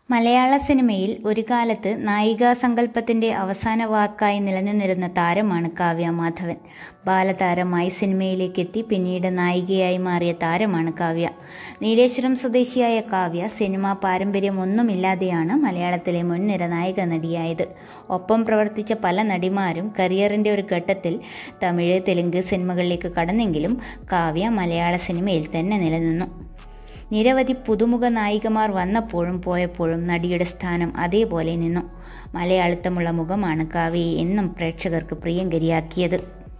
മലയാള സിനിമയിൽ ഒരു കാലത്ത് നായികാ സങ്കല്പത്തിന്റെ അവസാന വാക്കായി നിലനിന്നിരുന്ന താരമാണ് കാവ്യ മാധവൻ ബാലതാരമായി സിനിമയിലേക്ക് എത്തി പിന്നീട് നായികയായി മാറിയ താരമാണ് കാവ്യ നീലേശ്വരം സ്വദേശിയായ കാവ്യ സിനിമാ പാരമ്പര്യമൊന്നുമില്ലാതെയാണ് മലയാളത്തിലെ മുൻനിര നായിക നടിയായത് ഒപ്പം പ്രവർത്തിച്ച പല നടിമാരും കരിയറിന്റെ ഒരു ഘട്ടത്തിൽ തമിഴ് തെലുങ്ക് സിനിമകളിലേക്ക് കടന്നെങ്കിലും കാവ്യ മലയാള സിനിമയിൽ തന്നെ നിലനിന്നു നിരവധി പുതുമുഖ നായികമാർ വന്നപ്പോഴും പോയപ്പോഴും നടിയുടെ സ്ഥാനം അതേപോലെ നിന്നു മലയാളിത്തമുള്ള മുഖമാണ് കാവ്യയെ എന്നും പ്രേക്ഷകർക്ക് പ്രിയങ്കരിയാക്കിയത്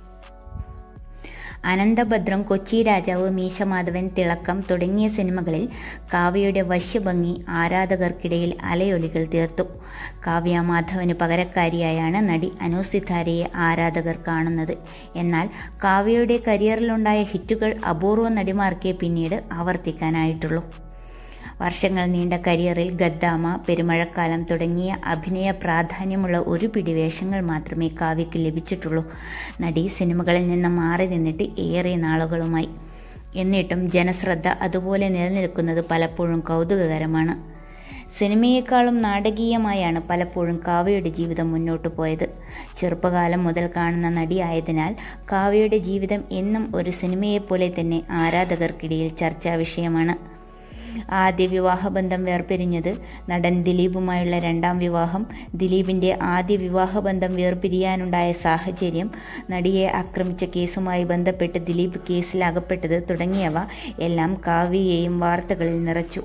അനന്തഭദ്രം കൊച്ചി രാജാവ് മീശമാധവൻ തിളക്കം തുടങ്ങിയ സിനിമകളിൽ കാവ്യയുടെ വശ്യഭംഗി ആരാധകർക്കിടയിൽ അലയൊലികൾ തീർത്തു കാവ്യ മാധവന് പകരക്കാരിയായാണ് നടി അനു സിത്താരയെ ആരാധകർ കാണുന്നത് എന്നാൽ കാവ്യയുടെ കരിയറിലുണ്ടായ ഹിറ്റുകൾ അപൂർവ നടിമാർക്കേ പിന്നീട് ആവർത്തിക്കാനായിട്ടുള്ളൂ വർഷങ്ങൾ നീണ്ട കരിയറിൽ ഗദ്ദാമ പെരുമഴക്കാലം തുടങ്ങിയ അഭിനയ പ്രാധാന്യമുള്ള ഒരു പിടി വേഷങ്ങൾ മാത്രമേ കാവ്യയ്ക്ക് ലഭിച്ചിട്ടുള്ളൂ നടി സിനിമകളിൽ നിന്ന് മാറി നിന്നിട്ട് ഏറെ നാളുകളുമായി എന്നിട്ടും ജനശ്രദ്ധ അതുപോലെ നിലനിൽക്കുന്നത് പലപ്പോഴും കൗതുകകരമാണ് സിനിമയെക്കാളും നാടകീയമായാണ് പലപ്പോഴും കാവ്യയുടെ ജീവിതം മുന്നോട്ടു പോയത് ചെറുപ്പകാലം മുതൽ കാണുന്ന നടിയായതിനാൽ കാവ്യയുടെ ജീവിതം എന്നും ഒരു സിനിമയെപ്പോലെ തന്നെ ആരാധകർക്കിടയിൽ ചർച്ചാ വിഷയമാണ് ആദ്യ വിവാഹബന്ധം വേർപിരിഞ്ഞത് നടൻ ദിലീപുമായുള്ള രണ്ടാം വിവാഹം ദിലീപിന്റെ ആദ്യ വിവാഹബന്ധം വേർപിരിയാനുണ്ടായ സാഹചര്യം നടിയെ ആക്രമിച്ച കേസുമായി ബന്ധപ്പെട്ട് ദിലീപ് കേസിൽ അകപ്പെട്ടത് തുടങ്ങിയവ എല്ലാം കാവ്യയെയും വാർത്തകളിൽ നിറച്ചു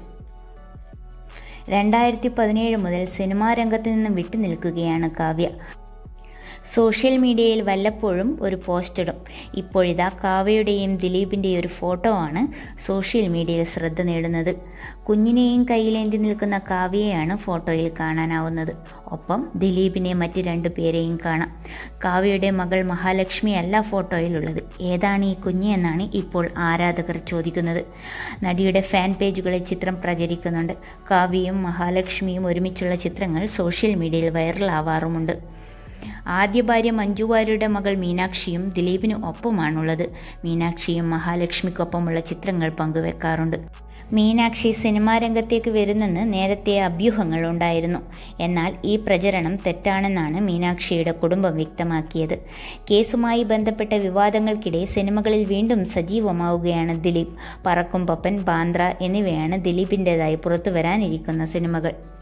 രണ്ടായിരത്തി പതിനേഴ് മുതൽ സിനിമാ രംഗത്ത് നിന്നും വിട്ടുനിൽക്കുകയാണ് കാവ്യ സോഷ്യൽ മീഡിയയിൽ വല്ലപ്പോഴും ഒരു പോസ്റ്റ് ഇടും ഇപ്പോഴിതാ കാവ്യയുടെയും ദിലീപിൻ്റെയും ഒരു ഫോട്ടോ ആണ് സോഷ്യൽ മീഡിയയിൽ ശ്രദ്ധ നേടുന്നത് കുഞ്ഞിനെയും കയ്യിലേന്തി നിൽക്കുന്ന കാവ്യയാണ് ഫോട്ടോയിൽ കാണാനാവുന്നത് ഒപ്പം ദിലീപിനെ മറ്റ് രണ്ടു പേരെയും കാണാം കാവ്യയുടെ മകൾ മഹാലക്ഷ്മി അല്ല ഫോട്ടോയിലുള്ളത് ഏതാണ് ഈ കുഞ്ഞ് എന്നാണ് ഇപ്പോൾ ആരാധകർ ചോദിക്കുന്നത് നടിയുടെ ഫാൻ പേജുകളിൽ ചിത്രം പ്രചരിക്കുന്നുണ്ട് കാവ്യയും മഹാലക്ഷ്മിയും ഒരുമിച്ചുള്ള ചിത്രങ്ങൾ സോഷ്യൽ മീഡിയയിൽ വൈറലാവാറുമുണ്ട് ആദ്യ ഭാര്യ മഞ്ജു വാര്യരുടെ മകൾ മീനാക്ഷിയും ദിലീപിന് ഒപ്പമാണുള്ളത് മീനാക്ഷിയും മഹാലക്ഷ്മിക്കൊപ്പമുള്ള ചിത്രങ്ങൾ പങ്കുവെക്കാറുണ്ട് മീനാക്ഷി സിനിമാ രംഗത്തേക്ക് വരുന്നെന്ന് നേരത്തെ അഭ്യൂഹങ്ങൾ ഉണ്ടായിരുന്നു എന്നാൽ ഈ പ്രചരണം തെറ്റാണെന്നാണ് മീനാക്ഷിയുടെ കുടുംബം വ്യക്തമാക്കിയത് കേസുമായി ബന്ധപ്പെട്ട വിവാദങ്ങൾക്കിടെ സിനിമകളിൽ വീണ്ടും സജീവമാവുകയാണ് ദിലീപ് പറക്കും പപ്പൻ ബാന്ദ്ര എന്നിവയാണ് ദിലീപിൻ്റെതായി പുറത്തുവരാനിരിക്കുന്ന സിനിമകൾ